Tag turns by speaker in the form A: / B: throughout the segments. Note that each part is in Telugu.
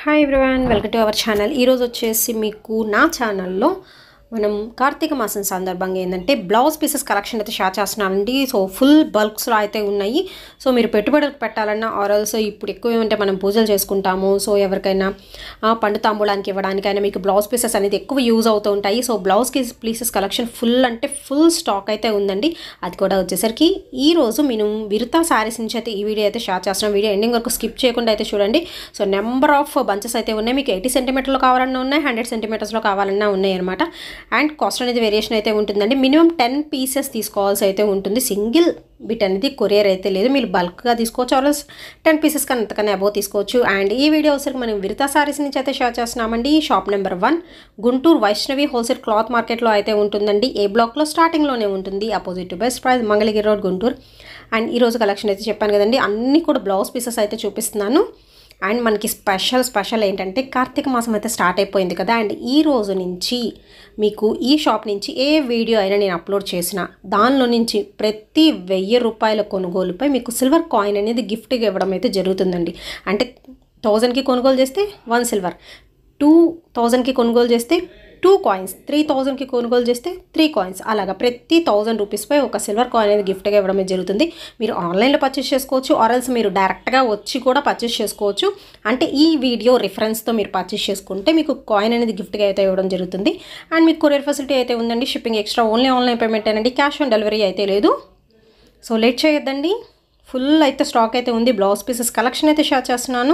A: Hi everyone welcome to our channel ఈరోజు వచ్చేసి మీకు నా ఛానల్లో మనం కార్తీక మాసం సందర్భంగా ఏంటంటే బ్లౌజ్ పీసెస్ కలెక్షన్ అయితే షేర్ చేస్తున్నానండి సో ఫుల్ బల్క్స్లో అయితే ఉన్నాయి సో మీరు పెట్టుబడులకు పెట్టాలన్నా ఆరల్స్ ఇప్పుడు ఎక్కువ ఏమంటే మనం పూజలు చేసుకుంటాము సో ఎవరికైనా ఆ, పండు తాంబూలానికి ఇవ్వడానికైనా మీకు బ్లౌజ్ పీసెస్ అనేది ఎక్కువ యూజ్ అవుతూ ఉంటాయి so blouse pieces collection full అంటే ఫుల్ స్టాక్ అయితే ఉందండి అది కూడా వచ్చేసరికి ఈ రోజు మేము విరుతా శారీస్ నుంచి అయితే ఈ వీడియో అయితే షేర్ చేస్తున్నాం వీడియో ఎండింగ్ వరకు స్కిప్ చేయకుండా అయితే చూడండి సో నెంబర్ ఆఫ్ బంచెస్ అయితే ఉన్నాయి మీకు ఎయిటీ సెంటీమీటర్లో కావాలన్నా ఉన్నాయి హండ్రెడ్ సెంటీమీటర్స్లో కావాలన్నా ఉన్నాయి అనమాట అండ్ కాస్ట్ అనేది వేరియేషన్ అయితే ఉంటుందండి మినిమం టెన్ పీసెస్ తీసుకోవాల్సి అయితే ఉంటుంది సింగిల్ బిట్ అనేది కొరియర్ అయితే లేదు మీరు బల్క్గా తీసుకోవచ్చు ఆర్ఎల్స్ టెన్ పీసెస్ కన్నా అంతకన్నా అబోవ్ తీసుకోవచ్చు అండ్ ఈ వీడియో వచ్చరికి మనం విరితా సారీస్ నుంచి అయితే షేర్ చేస్తున్నామండి shop number one Guntur Vaishnavi wholesale cloth మార్కెట్లో అయితే ఉంటుందండి ఏ బ్లాక్లో స్టార్టింగ్లోనే ఉంటుంది opposite to best price Mangalagiri road Guntur and ఈ రోజు కలెక్షన్ అయితే చెప్పాను కదండి అన్నీ కూడా బ్లౌజ్ పీసెస్ అయితే చూపిస్తున్నాను అండ్ మనకి స్పెషల్ స్పెషల్ ఏంటంటే కార్తీక మాసం అయితే స్టార్ట్ అయిపోయింది కదా అండ్ ఈ రోజు నుంచి మీకు ఈ షాప్ నుంచి ఏ వీడియో అయినా నేను అప్లోడ్ చేసిన దానిలో నుంచి ప్రతి వెయ్యి రూపాయల కొనుగోలుపై మీకు సిల్వర్ కాయిన్ అనేది గిఫ్ట్గా ఇవ్వడం అయితే జరుగుతుందండి అంటే థౌజండ్కి కొనుగోలు చేస్తే వన్ సిల్వర్ టూ థౌజండ్కి కొనుగోలు చేస్తే టూ కాయిన్స్ త్రీ థౌజండ్కి కొనుగోలు చేస్తే త్రీ కాయిన్స్ అలాగా ప్రతి థౌజండ్ రూపీస్పై ఒక సిల్వర్ కాయిన్ అనేది గిఫ్ట్గా ఇవ్వడం జరుగుతుంది మీరు ఆన్లైన్లో పర్చేస్ చేసుకోవచ్చు ఆర్ఎల్స్ మీరు డైరెక్ట్గా వచ్చి కూడా పర్చేస్ చేసుకోవచ్చు అంటే ఈ వీడియో రిఫరెన్స్తో మీరు పర్చేస్ చేసుకుంటే మీకు కాయిన్ అనేది గిఫ్ట్గా అయితే ఇవ్వడం జరుగుతుంది అండ్ మీకు కొరియర్ ఫెసిలిటీ అయితే ఉందండి shipping extra only online payment అండి క్యాష్ ఆన్ డెలివరీ అయితే లేదు సో లేట్ చేయొద్దండి ఫుల్ అయితే స్టాక్ అయితే ఉంది బ్లౌజ్ పీసెస్ కలెక్షన్ అయితే షేర్ చేస్తున్నాను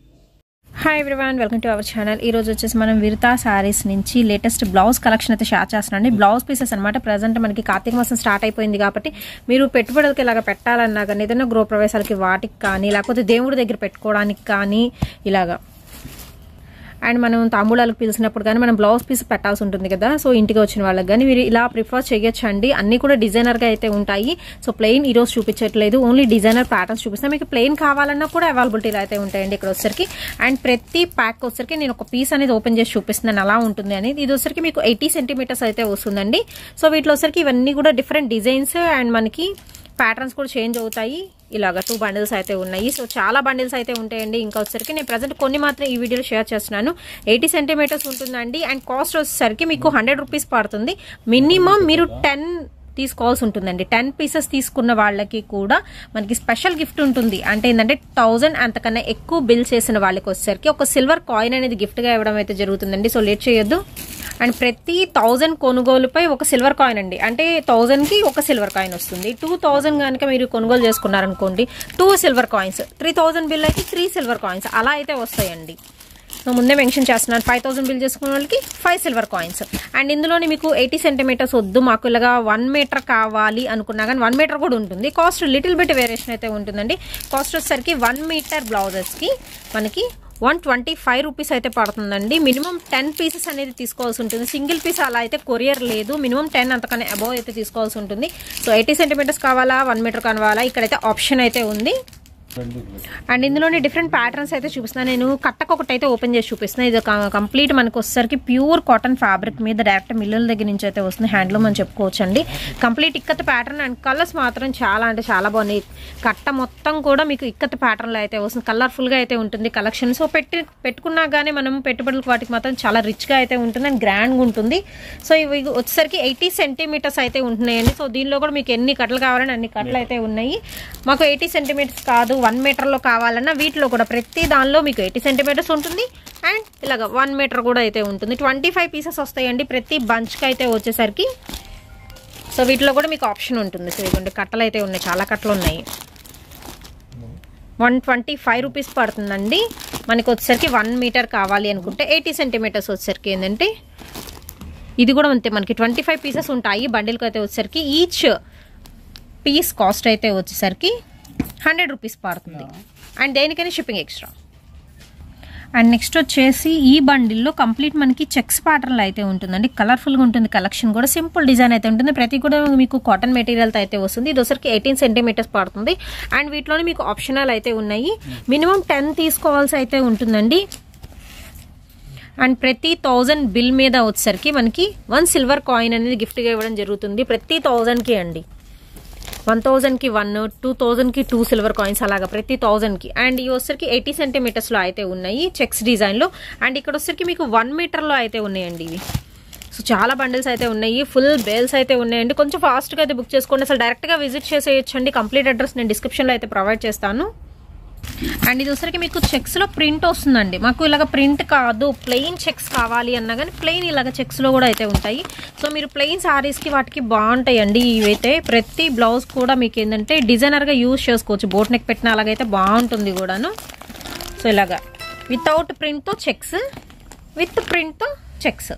B: hi everyone welcome to our channel ఈ రోజు వచ్చేసి మనం విరుతా శారీస్ నుంచి లేటెస్ట్ బ్లౌజ్ కలెక్షన్ అయితే షేర్ చేస్తున్నాండి బ్లౌజ్ పీసెస్ అనమాట ప్రజెంట్ మనకి కార్తీక మాసం స్టార్ట్ అయిపోయింది కాబట్టి మీరు పెట్టుబడులకి ఇలాగ పెట్టాలన్నా కానీ ఏదైనా గృహ ప్రవేశాలకి వాటికి కానీ లేకపోతే దేవుడి దగ్గర పెట్టుకోవడానికి కానీ ఇలాగా అండ్ మనం తాంబూలాలకు పిలిచినప్పుడు కానీ మనం బ్లౌజ్ పీస్ పెట్టాల్సి ఉంటుంది కదా సో ఇంటికి వచ్చిన వాళ్ళకి కానీ మీరు ఇలా ప్రిఫర్ చేయొచ్చు అండి అన్ని కూడా డిజైనర్గా అయితే ఉంటాయి సో ప్లెయిన్ ఈ రోజు చూపించట్లేదు ఓన్లీ డిజైనర్ ప్యాటర్న్స్ చూపిస్తాను మీకు ప్లెయిన్ కావాలన్నా కూడా అవైలబిలిటీలో అయితే ఉంటాయండి ఇక్కడ వచ్చరికి అండ్ ప్రతి ప్యాక్ వచ్చరికి నేను ఒక పీస్ అనేది ఓపెన్ చేసి చూపిస్తున్నాను అలా ఉంటుంది అనేది ఇది వచ్చరికి మీకు ఎయిటీ సెంటీమీటర్స్ అయితే వస్తుందండి సో వీటిలో వచ్చరికి ఇవన్నీ కూడా డిఫరెంట్ డిజైన్స్ అండ్ మనకి ప్యాటర్న్స్ కూడా చేంజ్ అవుతాయి ఇలాగ టూ బండిల్స్ అయితే ఉన్నాయి సో చాలా బండిల్స్ అయితే ఉంటాయండి ఇంకా వచ్చేసరికి నేను ప్రజెంట్ కొన్ని మాత్రం ఈ వీడియోలో షేర్ చేస్తున్నాను ఎయిటీ సెంటీమీటర్స్ ఉంటుందండి అండ్ కాస్ట్ వచ్చేసరికి మీకు హండ్రెడ్ రూపీస్ పడుతుంది మినిమం మీరు టెన్ తీసుకోవాల్సి ఉంటుందండి టెన్ పీసెస్ తీసుకున్న వాళ్ళకి కూడా మనకి స్పెషల్ గిఫ్ట్ ఉంటుంది అంటే ఏంటంటే థౌజండ్ అంతకన్నా ఎక్కువ బిల్ చేసిన వాళ్ళకి వచ్చేసరికి ఒక సిల్వర్ కాయిన్ అనేది గిఫ్ట్గా ఇవ్వడం అయితే జరుగుతుందండి సో లేట్ చేయొద్దు అండ్ ప్రతి థౌజండ్ కొనుగోలుపై ఒక సిల్వర్ కాయిన్ అండి అంటే థౌజండ్కి ఒక సిల్వర్ కాయిన్ వస్తుంది టూ థౌజండ్ కనుక మీరు కొనుగోలు చేసుకున్నారనుకోండి two silver coins three thousand bill అయితే త్రీ సిల్వర్ కాయిన్స్ అలా అయితే వస్తాయండి సో ముందే మెన్షన్ చేస్తున్నాను ఫైవ్ థౌసండ్ బిల్ చేసుకున్న వాళ్ళకి ఫైవ్ సిల్వర్ కాయిన్స్ అండ్ ఇందులోని మీకు ఎయిటీ సెంటీమీటర్స్ వద్దు మాకు ఇలాగా వన్ మీటర్ కావాలి అనుకున్నా కానీ వన్ మీటర్ కూడా ఉంటుంది కాస్ట్ లిటిల్ బిట్ వేరియేషన్ అయితే ఉంటుందండి కాస్ట్ వచ్చేసరికి వన్ మీటర్ బ్లౌజెస్కి మనకి వన్ ట్వంటీ ఫైవ్ రూపీస్ అయితే పడుతుందండి మినిమం టెన్ పీసెస్ అనేది తీసుకోవాల్సి ఉంటుంది సింగిల్ పీస్ అలా అయితే కొరియర్ లేదు మినిమం టెన్ అంతకన్నా అబౌవ్ అయితే తీసుకోవాల్సి ఉంటుంది సో ఎయిటీ సెంటీమీటర్స్ కావాలా వన్ మీటర్ కావాలా ఇక్కడైతే ఆప్షన్ అయితే ఉంది అండ్ ఇందులోనే డిఫరెంట్ ప్యాటర్న్స్ అయితే చూపిస్తున్నాను నేను కట్టకు ఒకటి అయితే ఓపెన్ చేసి చూపిస్తున్నాను ఇది కంప్లీట్ మనకు వచ్చేసరికి ప్యూర్ కాటన్ ఫ్యాబ్రిక్ మీద డైరెక్ట్ మిల్లుల దగ్గర నుంచి అయితే వస్తుంది హ్యాండ్లూమ్ అని చెప్పుకోవచ్చు అండి complete ikat pattern and colours మాత్రం చాలా అంటే చాలా బాగున్నాయి కట్ట మొత్తం కూడా మీకు ఇక్కత ప్యాటర్న్లో అయితే వస్తుంది కలర్ఫుల్గా అయితే ఉంటుంది కలెక్షన్ సో పెట్టి పెట్టుకున్నా కానీ మనం పెట్టుబడులకు వాటికి మాత్రం చాలా రిచ్గా అయితే ఉంటుంది అండ్ గ్రాండ్గా ఉంటుంది సో ఇవి వచ్చేసరికి ఎయిటీ సెంటీమీటర్స్ అయితే ఉంటున్నాయండి సో దీనిలో కూడా మీకు ఎన్ని కట్టలు కావాలని అన్ని కట్టలు అయితే ఉన్నాయి మాకు ఎయిటీ సెంటీమీటర్స్ కాదు వన్ మీటర్లో కావాలన్నా వీటిలో కూడా ప్రతి దానిలో మీకు ఎయిటీ సెంటీమీటర్స్ ఉంటుంది అండ్ ఇలాగ వన్ మీటర్ కూడా అయితే ఉంటుంది ట్వంటీ ఫైవ్ పీసెస్ వస్తాయండి ప్రతి బంచ్కి అయితే వచ్చేసరికి సో వీటిలో కూడా మీకు ఆప్షన్ ఉంటుంది సో ఇదిగోండి కట్టలు అయితే ఉన్నాయి చాలా కట్టలు ఉన్నాయి వన్ ట్వంటీ ఫైవ్ రూపీస్ పడుతుందండి మనకి వచ్చేసరికి వన్ మీటర్ కావాలి అనుకుంటే ఎయిటీ సెంటీమీటర్స్ వచ్చేసరికి ఏంటంటే ఇది కూడా అంతే మనకి ట్వంటీ ఫైవ్ పీసెస్ ఉంటాయి బండిల్కి అయితే వచ్చేసరికి ఈచ్ పీస్ కాస్ట్ అయితే వచ్చేసరికి హండ్రెడ్ రూపీస్ పడుతుంది అండ్ దేనికైనా షిప్పింగ్ ఎక్స్ట్రా అండ్ నెక్స్ట్ వచ్చేసి ఈ బండిల్లో కంప్లీట్ మనకి చెక్స్ ప్యాటర్న్లో అయితే ఉంటుందండి కలర్ఫుల్గా ఉంటుంది కలెక్షన్ కూడా సింపుల్ డిజైన్ అయితే ఉంటుంది ప్రతి కూడా మీకు కాటన్ మెటీరియల్తో అయితే వస్తుంది ఇది ఒకసారికి ఎయిటీన్ సెంటీమీటర్స్ పడుతుంది అండ్ వీటిలోనే మీకు ఆప్షనల్ అయితే ఉన్నాయి మినిమం టెన్ తీసుకోవాల్సి అయితే ఉంటుందండి అండ్ ప్రతి థౌజండ్ బిల్ మీద వచ్చేసరికి మనకి వన్ సిల్వర్ కాయిన్ అనేది గిఫ్ట్గా ఇవ్వడం జరుగుతుంది ప్రతి థౌజండ్కి అండి వన్ థౌజండ్కి వన్ టూ థౌజండ్కి టూ సిల్వర్ కాయిన్స్ అలాగా ప్రతి థౌజండ్కి అండ్ ఈ వచ్చరికి ఎయిటీ సెంటీమీటర్స్లో అయితే ఉన్నాయి చెక్స్ డిజైన్లో అండ్ ఇక్కడ వచ్చరికి మీకు వన్ మీటర్లో అయితే ఉన్నాయండి ఇవి సో చాలా బండిల్స్ అయితే ఉన్నాయి ఫుల్ బేల్స్ అయితే ఉన్నాయండి కొంచెం ఫాస్ట్గా అయితే బుక్ చేసుకోండి అసలు డైరెక్ట్గా విజిట్ చేసేయచ్చండి కంప్లీట్ అడ్రస్ నేను డిస్క్రిప్షన్లో అయితే ప్రొవైడ్ చేస్తాను అండ్ ఇది వచ్చరికి మీకు చెక్స్లో ప్రింట్ వస్తుందండి మాకు ఇలాగ ప్రింట్ కాదు ప్లెయిన్ చెక్స్ కావాలి అన్నా కానీ ప్లెయిన్ ఇలాగ చెక్స్లో కూడా అయితే ఉంటాయి సో మీరు ప్లెయిన్ శారీస్కి వాటికి బాగుంటాయండి ఇవైతే ప్రతి బ్లౌజ్ కూడా మీకు ఏంటంటే డిజైనర్గా యూజ్ చేసుకోవచ్చు బోట్ నెక్ పెట్టిన అలాగైతే బాగుంటుంది కూడాను సో ఇలాగా వితౌట్ ప్రింట్తో చెక్స్ విత్ ప్రింట్తో చెక్స్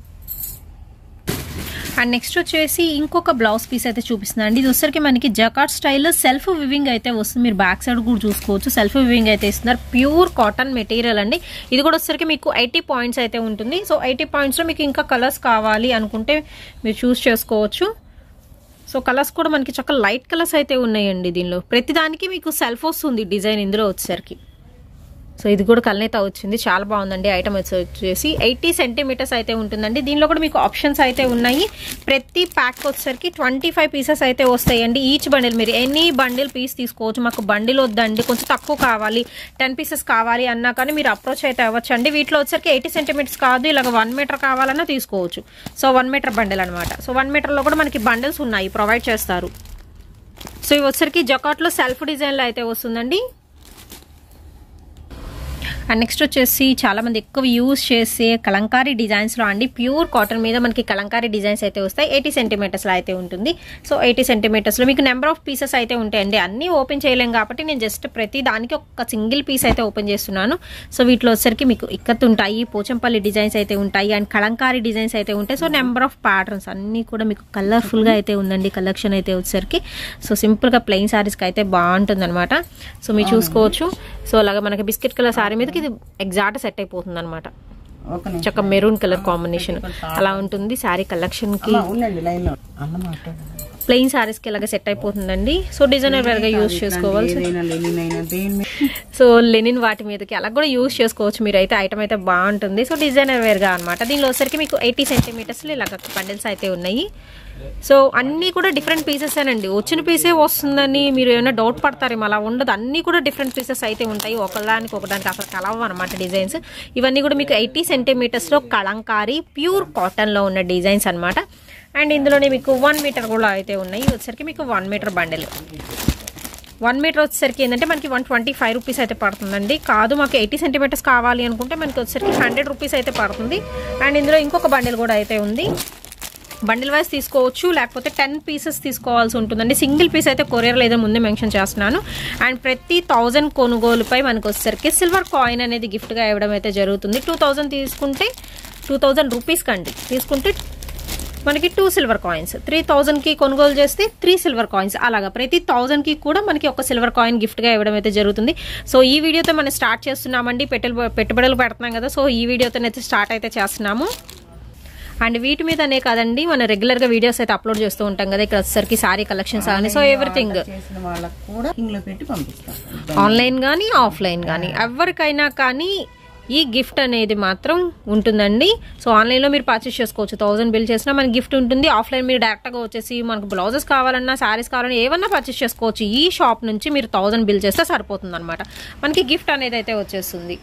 B: అండ్ నెక్స్ట్ వచ్చేసి ఇంకొక బ్లౌజ్ పీస్ అయితే చూపిస్తుంది అండి ఇది వచ్చరికి మనకి జకాట్ స్టైల్ సెల్ఫ్ వివింగ్ అయితే వస్తుంది మీరు బ్యాక్ సైడ్ కూడా చూసుకోవచ్చు సెల్ఫ్ వివింగ్ అయితే ఇస్తున్నారు ప్యూర్ కాటన్ మెటీరియల్ అండి ఇది కూడా వచ్చరికి మీకు ఎయిటీ పాయింట్స్ అయితే ఉంటుంది సో ఎయిటీ పాయింట్స్లో మీకు ఇంకా కలర్స్ కావాలి అనుకుంటే మీరు చూస్ చేసుకోవచ్చు సో కలర్స్ కూడా మనకి చక్కగా లైట్ కలర్స్ అయితే ఉన్నాయండి దీనిలో ప్రతిదానికి మీకు సెల్ఫ్ వస్తుంది డిజైన్ ఇందులో వచ్చేసరికి సో ఇది కూడా కల్నేత వచ్చింది చాలా బాగుందండి ఐటమ్ వచ్చేసి ఎయిటీ సెంటీమీటర్స్ అయితే ఉంటుందండి దీనిలో కూడా మీకు ఆప్షన్స్ అయితే ఉన్నాయి ప్రతి ప్యాక్ వచ్చేసరికి ట్వంటీ ఫైవ్ పీసెస్ అయితే వస్తాయండి ఈచ్ బండిల్ మీరు ఎనీ బండిల్ పీస్ తీసుకోవచ్చు మాకు బండిల్ వద్దండి కొంచెం తక్కువ కావాలి టెన్ పీసెస్ కావాలి అన్నా కానీ మీరు అప్రోచ్ అయితే అవ్వచ్చు అండి వీటిలో వచ్చేసరికి ఎయిటీ సెంటీమీటర్స్ కాదు ఇలాగ వన్ మీటర్ కావాలన్నా తీసుకోవచ్చు సో వన్ మీటర్ బండిల్ అనమాట సో వన్ మీటర్లో కూడా మనకి బండిల్స్ ఉన్నాయి ప్రొవైడ్ చేస్తారు సో ఇవి వచ్చరికి జకాట్లో సెల్ఫ్ డిజైన్లో అయితే వస్తుందండి అండ్ నెక్స్ట్ వచ్చేసి చాలా మంది ఎక్కువ యూజ్ చేసే కలంకారీ డిజైన్స్లో అండి ప్యూర్ కాటన్ మీద మనకి కలంకారీ డిజైన్స్ అయితే వస్తాయి ఎయిటీ సెంటీమీటర్స్లో అయితే ఉంటుంది సో ఎయిటీ సెంటీమీటర్స్లో మీకు నెంబర్ ఆఫ్ పీసెస్ అయితే ఉంటాయండి అన్నీ ఓపెన్ చేయలేం కాబట్టి నేను జస్ట్ ప్రతి దానికి ఒక సింగిల్ పీస్ అయితే ఓపెన్ చేస్తున్నాను సో వీటిలో వచ్చరికి మీకు ఇక్కత్ ఉంటాయి పోచంపల్లి డిజైన్స్ అయితే ఉంటాయి అండ్ కలంకారీ డిజైన్స్ అయితే ఉంటాయి సో నెంబర్ ఆఫ్ ప్యాటర్న్స్ అన్నీ కూడా మీకు కలర్ఫుల్గా అయితే ఉందండి కలెక్షన్ అయితే వచ్చేసరికి సో సింపుల్గా ప్లెయిన్ శారీస్కి అయితే బాగుంటుంది అనమాట సో మీరు చూసుకోవచ్చు సో అలాగా మనకి బిస్కెట్ కలర్ శారీ మీదకి ఇది ఎగ్జాక్ట్ సెట్ అయిపోతుంది అనమాట
C: ఒక నిమిషం.
B: చక్క మెరూన్ కలర్ కాంబినేషన్ అలా ఉంటుంది శారీ కలెక్షన్ కి
C: అమ్మా, ఉండండి లైన్ లో అన్న మాట్లాడండి
B: ప్లెయిన్ శారీస్ కి ఇలాగ సెట్ అయిపోతుందండి సో డిజైనర్ వేర్ గా యూజ్ చేసుకోవాలి
C: ఏదైనా లెనిన్ అయినా దేని మీద
B: సో లెనిన్ వాటి మీదకి అలా కూడా యూజ్ చేసుకోవచ్చు మీరు అయితే ఐటమ్ అయితే బాగుంటుంది సో డిజైనర్ వేర్ గా అనమాట దీనిలో వచ్చరికి మీకు ఎయిటీ సెంటీమీటర్స్ ఇలాగ బండిల్స్ అయితే ఉన్నాయి సో అన్నీ కూడా డిఫరెంట్ పీసెస్ అండి వచ్చిన పీసే వస్తుందని మీరు ఏమైనా డౌట్ పడతారేమో అలా ఉండదు అన్నీ కూడా డిఫరెంట్ పీసెస్ అయితే ఉంటాయి ఒకదానికి ఒకదానికి అసలు కలవ అనమాట డిజైన్స్ ఇవన్నీ కూడా మీకు ఎయిటీ సెంటీమీటర్స్లో కలంకారీ ప్యూర్ కాటన్లో ఉన్న డిజైన్స్ అనమాట అండ్ ఇందులోనే మీకు వన్ మీటర్ కూడా అయితే ఉన్నాయి ఇది వచ్చరికి మీకు one metre bundle one metre వచ్చేసరికి ఏంటంటే మనకి వన్ ట్వంటీ ఫైవ్ రూపీస్ అయితే పడుతుందండి కాదు మాకు ఎయిటీ సెంటీమీటర్స్ కావాలి అనుకుంటే మనకి వచ్చేసరికి హండ్రెడ్ రూపీస్ అయితే పడుతుంది అండ్ ఇందులో ఇంకొక బండిల్ కూడా అయితే ఉంది బండిల్ వైజ్ తీసుకోవచ్చు లేకపోతే టెన్ పీసెస్ తీసుకోవాల్సి ఉంటుందండి సింగిల్ పీస్ అయితే కొరియర్ లేదా ముందే మెన్షన్ చేస్తున్నాను అండ్ ప్రతి థౌజండ్ కొనుగోలుపై మనకు వచ్చేసరికి సిల్వర్ కాయిన్ అనేది గిఫ్ట్గా ఇవ్వడం అయితే జరుగుతుంది టూ థౌజండ్ తీసుకుంటే టూ థౌజండ్ రూపీస్ కండి తీసుకుంటే మనకి టూ సిల్వర్ కాయిన్స్ త్రీ థౌజండ్కి కొనుగోలు చేస్తే త్రీ సిల్వర్ కాయిన్స్ అలాగా ప్రతి థౌజండ్కి కూడా మనకి ఒక సిల్వర్ కాయిన్ గిఫ్ట్గా ఇవ్వడం అయితే జరుగుతుంది సో ఈ వీడియోతో మనం స్టార్ట్ చేస్తున్నామండి పెట్టెలు పెట్టుబడులు పెడుతున్నాం కదా సో ఈ వీడియోతో అయితే స్టార్ట్ అయితే చేస్తున్నాము అండ్ వీటి మీదనే కాదండి మనం రెగ్యులర్గా వీడియోస్ అయితే అప్లోడ్ చేస్తూ ఉంటాం కదా ఇక్కడ వచ్చేసరికి సారీ కలెక్షన్స్ కానీ సో ఎవ్రీథింగ్
C: చేసిన వాళ్ళకి కూడా ఇంగ్లో పెట్టి పంపిస్తాం
B: ఆన్లైన్ కానీ ఆఫ్లైన్ కానీ ఎవరికైనా కానీ ఈ గిఫ్ట్ అనేది మాత్రం ఉంటుందండి సో ఆన్లైన్లో మీరు పర్చేస్ చేసుకోవచ్చు థౌసండ్ బిల్ చేసినా మనకి గిఫ్ట్ ఉంటుంది ఆఫ్లైన్ మీరు డైరెక్ట్గా వచ్చేసి మనకు బ్లౌజెస్ కావాలన్నా శారీస్ కావాలన్నా ఏమన్నా పర్చేస్ చేసుకోవచ్చు ఈ షాప్ నుంచి మీరు థౌసండ్ బిల్ చేస్తే సరిపోతుంది అనమాట మనకి గిఫ్ట్ అనేది అయితే వచ్చేస్తుంది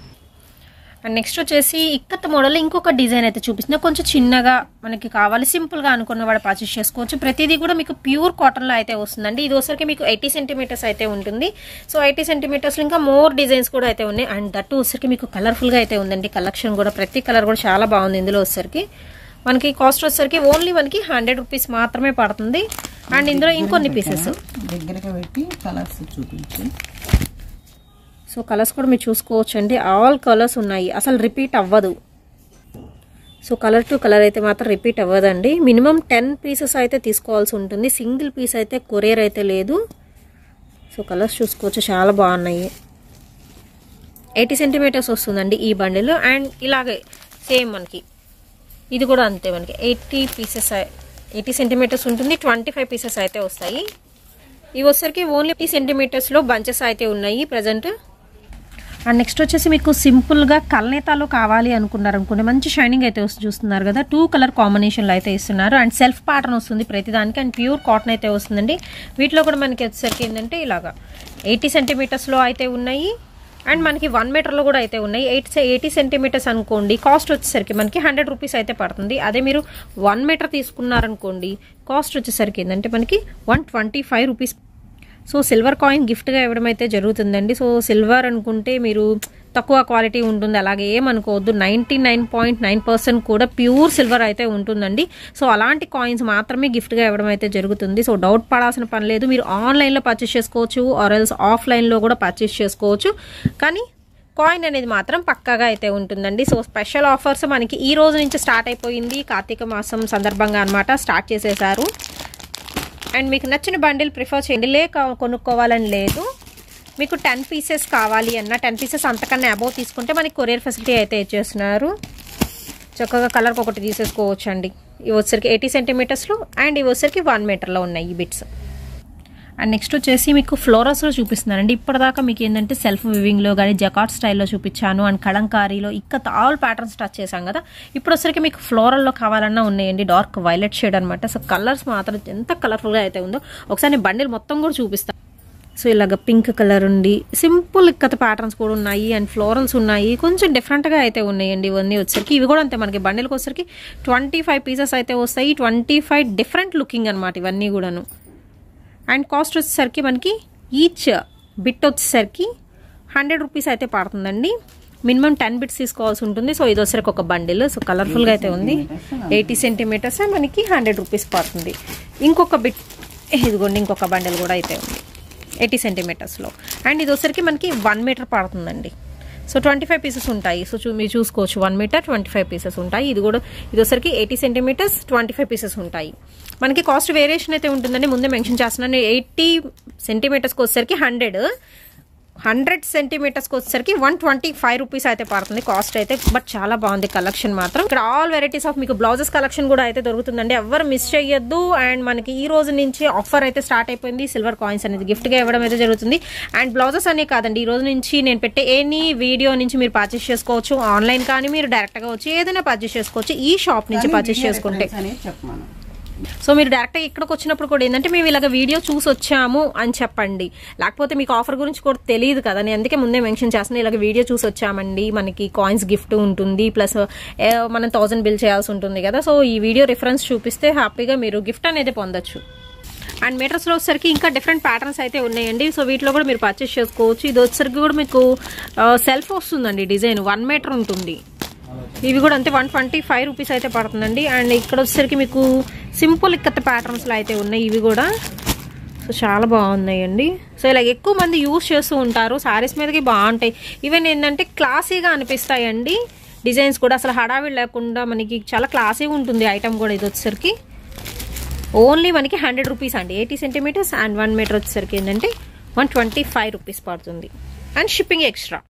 B: అండ్ నెక్స్ట్ వచ్చేసి ఇక్కత్ మోడల్ ఇంకొక డిజైన్ అయితే చూపిస్తుంది కొంచెం చిన్నగా మనకి కావాలి సింపుల్గా అనుకున్న వాడు పర్చేస్ చేసుకోవచ్చు ప్రతిదీ కూడా మీకు ప్యూర్ కాటన్లో అయితే వస్తుందండి ఇది వచ్చరికి మీకు ఎయిటీ సెంటీమీటర్స్ అయితే ఉంటుంది సో ఎయిటీ సెంటీమీటర్స్లో ఇంకా మోర్ డిజైన్స్ కూడా అయితే ఉన్నాయి అండ్ దట్టు వచ్చరికి మీకు కలర్ఫుల్గా అయితే ఉందండి కలెక్షన్ కూడా ప్రతి కలర్ కూడా చాలా బాగుంది ఇందులో వచ్చరికి మనకి కాస్ట్ వచ్చేసరికి ఓన్లీ మనకి హండ్రెడ్ రూపీస్ మాత్రమే పడుతుంది అండ్ ఇందులో ఇంకొన్ని పీసెస్
C: దగ్గరగా పెట్టి కలర్స్ చూపించి
B: సో కలర్స్ కూడా మీరు చూసుకోవచ్చు అండి ఆల్ కలర్స్ ఉన్నాయి అసలు రిపీట్ అవ్వదు సో కలర్ టు కలర్ అయితే మాత్రం రిపీట్ అవ్వదండి మినిమం టెన్ పీసెస్ అయితే తీసుకోవాల్సి ఉంటుంది సింగిల్ పీస్ అయితే కొరియర్ అయితే లేదు సో కలర్స్ చూసుకోవచ్చు చాలా బాగున్నాయి ఎయిటీ సెంటీమీటర్స్ వస్తుందండి ఈ బండిలో అండ్ ఇలాగే సేమ్ మనకి ఇది కూడా అంతే మనకి ఎయిటీ పీసెస్ ఎయిటీ సెంటీమీటర్స్ ఉంటుంది ట్వంటీ ఫైవ్ పీసెస్ అయితే వస్తాయి ఇవి వచ్చరికి ఓన్లీ ఎయిటీ సెంటీమీటర్స్లో బంచెస్ అయితే ఉన్నాయి ప్రజెంట్ అండ్ నెక్స్ట్ వచ్చేసి మీకు సింపుల్గా కల్నేతాలో కావాలి అనుకున్నారు అనుకోండి మంచి షైనింగ్ అయితే వస్తుంది చూస్తున్నారు కదా టూ కలర్ కాంబినేషన్లో అయితే ఇస్తున్నారు అండ్ సెల్ఫ్ ప్యాటర్న్ వస్తుంది ప్రతిదానికి అండ్ ప్యూర్ కాటన్ అయితే వస్తుందండి వీటిలో కూడా మనకి వచ్చేసరికి ఏంటంటే ఇలాగా ఎయిటీ సెంటీమీటర్స్లో అయితే ఉన్నాయి అండ్ మనకి వన్ మీటర్లో కూడా అయితే ఉన్నాయి ఎయిట్ ఎయిటీ సెంటీమీటర్స్ అనుకోండి కాస్ట్ వచ్చేసరికి మనకి హండ్రెడ్ రూపీస్ అయితే పడుతుంది అదే మీరు వన్ మీటర్ తీసుకున్నారనుకోండి కాస్ట్ వచ్చేసరికి ఏంటంటే మనకి one twenty five rupees so silver coin గిఫ్ట్గా ఇవ్వడం అయితే జరుగుతుందండి సో సిల్వర్ అనుకుంటే మీరు తక్కువ క్వాలిటీ ఉంటుంది అలాగే ఏమనుకోవద్దు ninety nine point nine percent కూడా ప్యూర్ సిల్వర్ అయితే ఉంటుందండి సో అలాంటి కాయిన్స్ మాత్రమే గిఫ్ట్గా ఇవ్వడం అయితే జరుగుతుంది సో డౌట్ పడాల్సిన పని లేదు మీరు ఆన్లైన్లో పర్చేస్ చేసుకోవచ్చు ఆర్ఎల్స్ ఆఫ్లైన్లో కూడా పర్చేస్ చేసుకోవచ్చు కానీ కాయిన్ అనేది మాత్రం పక్కాగా అయితే ఉంటుందండి సో స్పెషల్ ఆఫర్స్ మనకి ఈ రోజు నుంచి స్టార్ట్ అయిపోయింది కార్తీక మాసం సందర్భంగా అనమాట స్టార్ట్ చేసేసారు అండ్ మీకు నచ్చిన బండిల్ ప్రిఫర్ చేయండి లే కొనుక్కోవాలని లేదు మీకు టెన్ పీసెస్ కావాలి అన్న టెన్ పీసెస్ అంతకన్నా అబౌవ్ తీసుకుంటే మనకి కొరియర్ ఫెసిలిటీ అయితే ఇచ్చేస్తున్నారు చక్కగా కలర్కి ఒకటి తీసేసుకోవచ్చు అండి ఇవి వచ్చరికి ఎయిటీ సెంటీమీటర్స్లో అండ్ ఇవి వచ్చరికి వన్ మీటర్లో ఉన్నాయి ఈ బిట్స్ అండ్ నెక్స్ట్ వచ్చేసి మీకు ఫ్లోరస్లో చూపిస్తున్నానండి ఇప్పటిదాకా మీకు ఏంటంటే సెల్ఫ్ వివింగ్లో కానీ జకాట్ స్టైల్లో చూపించాను అండ్ కడంకారీలో ఇక్క ఆల్ ప్యాటర్న్స్ టచ్ చేశాం కదా ఇప్పుడు వచ్చరికి మీకు ఫ్లోరల్లో కావాలన్నా ఉన్నాయండి డార్క్ వైలెట్ షేడ్ అనమాట సో కలర్స్ మాత్రం ఎంత కలర్ఫుల్గా అయితే ఉందో ఒకసారి నేను బండిల్ మొత్తం కూడా చూపిస్తాను సో ఇలాగ పింక్ కలర్ ఉంది సింపుల్ ఇక్కత ప్యాటర్న్స్ కూడా ఉన్నాయి అండ్ ఫ్లోరల్స్ ఉన్నాయి కొంచెం డిఫరెంట్గా అయితే ఉన్నాయండి ఇవన్నీ వచ్చరికి ఇవి కూడా అంతే మనకి బండిల్కి వచ్చరికి ట్వంటీ ఫైవ్ పీసెస్ అయితే వస్తాయి ట్వంటీ ఫైవ్ డిఫరెంట్ లుకింగ్ అనమాట ఇవన్నీ కూడాను అండ్ కాస్ట్ వచ్చేసరికి మనకి ఈచ్ బిట్ వచ్చేసరికి హండ్రెడ్ రూపీస్ అయితే పడుతుందండి మినిమం టెన్ బిట్స్ తీసుకోవాల్సి ఉంటుంది సో ఇది వచ్చరికి ఒక బండిల్ సో కలర్ఫుల్గా అయితే ఉంది ఎయిటీ సెంటీమీటర్స్ మనకి హండ్రెడ్ రూపీస్ పడుతుంది ఇంకొక బిట్ ఇదిగోండి ఇంకొక బండిల్ కూడా అయితే ఉంది ఎయిటీ సెంటీమీటర్స్లో అండ్ ఇది వచ్చరికి మనకి వన్ మీటర్ పడుతుందండి సో ట్వంటీ ఫైవ్ పీసెస్ ఉంటాయి సో చూ మీరు చూసుకోవచ్చు one metre twenty five pieces ఉంటాయి ఇది కూడా ఇది వచ్చరికి eighty centimetres twenty five pieces ఉంటాయి మనకి కాస్ట్ వేరియేషన్ అయితే ఉంటుందండి ముందే మెన్షన్ చేస్తున్నాను ఎయిటీ సెంటీమీటర్స్కి వచ్చేసరికి హండ్రెడ్ హండ్రెడ్ సెంటీమీటర్స్కి వచ్చేసరికి వన్ ట్వంటీ ఫైవ్ రూపీస్ అయితే పడుతుంది కాస్ట్ అయితే బట్ చాలా బాగుంది కలెక్షన్ మాత్రం ఇక్కడ ఆల్ వెరైటీస్ ఆఫ్ మీకు బ్లౌజెస్ కలెక్షన్ కూడా అయితే దొరుకుతుందండి ఎవరు మిస్ చేయొద్దు అండ్ మనకి ఈ రోజు నుంచి ఆఫర్ అయితే స్టార్ట్ అయిపోయింది సిల్వర్ కాయిన్స్ అనేది గిఫ్ట్గా ఇవ్వడం అయితే జరుగుతుంది అండ్ బ్లౌజెస్ అనే కాదండి ఈ రోజు నుంచి నేను పెట్టే ఎనీ వీడియో నుంచి మీరు పర్చేస్ చేసుకోవచ్చు ఆన్లైన్ కానీ మీరు డైరెక్ట్గా వచ్చి ఏదైనా పర్చేస్ చేసుకోవచ్చు ఈ షాప్ నుంచి పర్చేస్ చేసుకుంటే
C: అనేది చెప్పమను
B: సో మీరు డైరెక్ట్గా ఇక్కడికి వచ్చినప్పుడు కూడా ఏంటంటే మేము ఇలాగ వీడియో చూసి వచ్చాము అని చెప్పండి లేకపోతే మీకు ఆఫర్ గురించి కూడా తెలియదు కదా నేను అందుకే ముందే మెన్షన్ చేస్తున్నాను ఇలాగ వీడియో చూసి వచ్చామండి మనకి కాయిన్స్ గిఫ్ట్ ఉంటుంది ప్లస్ మనం థౌసండ్ బిల్ చేయాల్సి ఉంటుంది కదా సో ఈ వీడియో రిఫరెన్స్ చూపిస్తే హ్యాపీగా మీరు గిఫ్ట్ అనేది పొందొచ్చు అండ్ మీటర్స్లో వచ్చేసరికి ఇంకా డిఫరెంట్ ప్యాటర్న్స్ అయితే ఉన్నాయండి సో వీటిలో కూడా మీరు పర్చేస్ చేసుకోవచ్చు ఇది వచ్చేసరికి కూడా మీకు సెల్ఫ్ వస్తుందండి డిజైన్ వన్ మీటర్ ఉంటుంది ఇవి కూడా అంతే వన్ ట్వంటీ ఫైవ్ రూపీస్ అయితే పడుతుందండి అండ్ ఇక్కడ వచ్చేసరికి మీకు సింపుల్ ఇక్కత ప్యాటర్న్స్లో అయితే ఉన్నాయి ఇవి కూడా సో చాలా బాగున్నాయండి సో ఇలా ఎక్కువ మంది యూస్ చేస్తూ ఉంటారు శారీస్ మీదకి బాగుంటాయి ఈవెన్ ఏంటంటే క్లాసీగా అనిపిస్తాయండి డిజైన్స్ కూడా అసలు హడావిడి లేకుండా మనకి చాలా క్లాసీగా ఉంటుంది ఐటమ్ కూడా ఇది వచ్చేసరికి ఓన్లీ మనకి హండ్రెడ్ రూపీస్ అండి eighty centimetres and one metre వచ్చేసరికి ఏంటంటే వన్ ట్వంటీ ఫైవ్ రూపీస్ పడుతుంది అండ్ షిప్పింగ్ ఎక్స్ట్రా